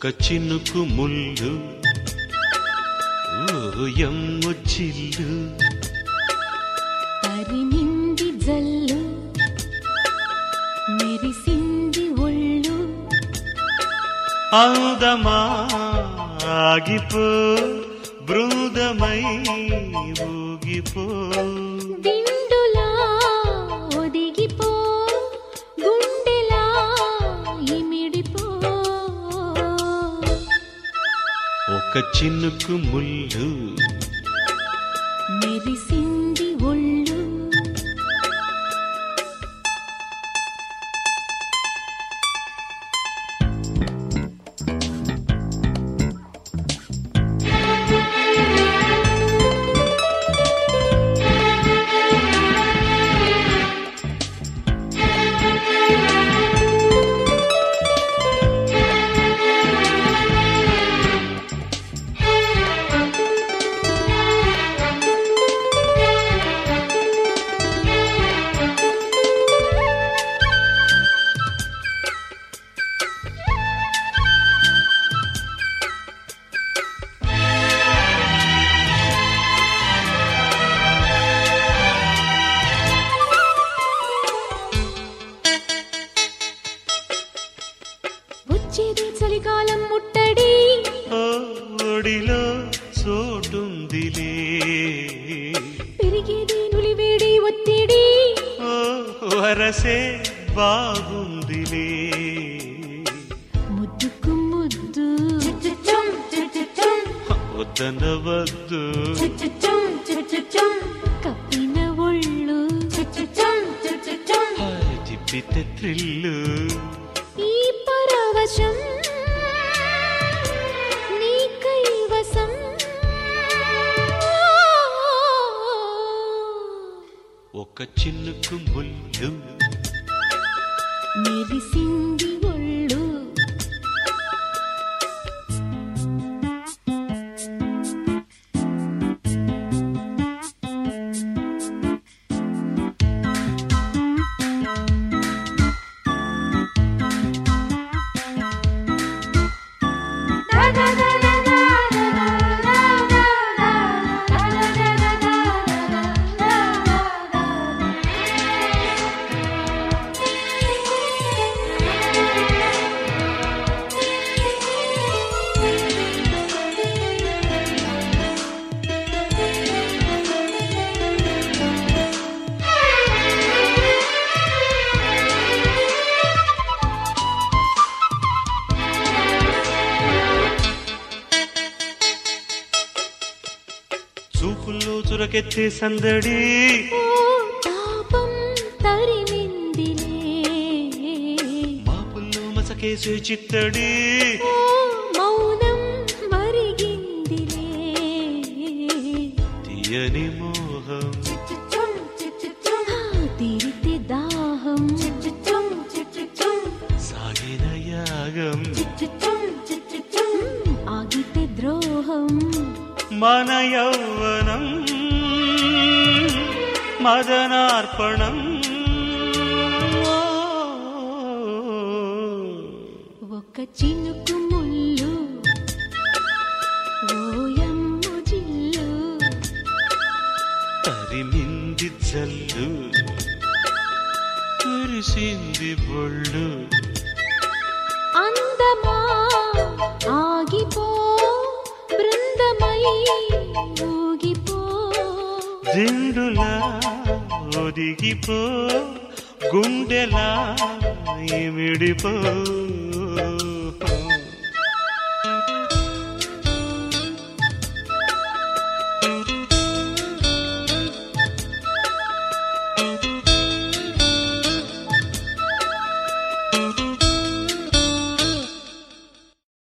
ఒక చినుకు ముళ్ళు ఓయమ్ము చిల్లు తరిమింది జల్లు మెరిసింది ఒళ్ళు అందమా ఆగిపో బృందమై ఊగిపో దిండులా ఒదిగిపో గుండెలా ఇమిడిపో ఒక చినుకు ముళ్ళు మెరిసింది ఒళ్ళు వచ్చేది చలికాలం ముట్టడి ఓడిలో చోటుందిలే పెరిగేది నులివేడి ఒత్తిడి ఓ వరసే బాగుందిలే ముద్దుకు ముద్దు వద్దనవద్దు కప్పిన ఒళ్ళు హాయ్ తిప్పితే థ్రిల్లు ఈ పరవశం నీ కైవసం ఒక చినుకు ముళ్ళు మెరిసింది ఒళ్ళు చూపుల్లో చురకెత్తే సందడి ఓ తాపం తరిమిందిలే మాపుల్లో మసకేసే చిత్తడి ఓ మౌనం మరిగిందిలే తీయని మోహం ఆ తీరితే దాహం సాగిన యాగం ఆగితే ద్రోహం మన యౌవనం మదనార్పణం ఒక చినుకు ముళ్ళు ఓయమ్ము జిల్లు తరిమింది జల్లు కురిసింది బొళ్ళు అందమా ఆగిపో బృందమై ఊగిపో దిండులా ఒదిగిపో గుండెలా ఇమిడిపో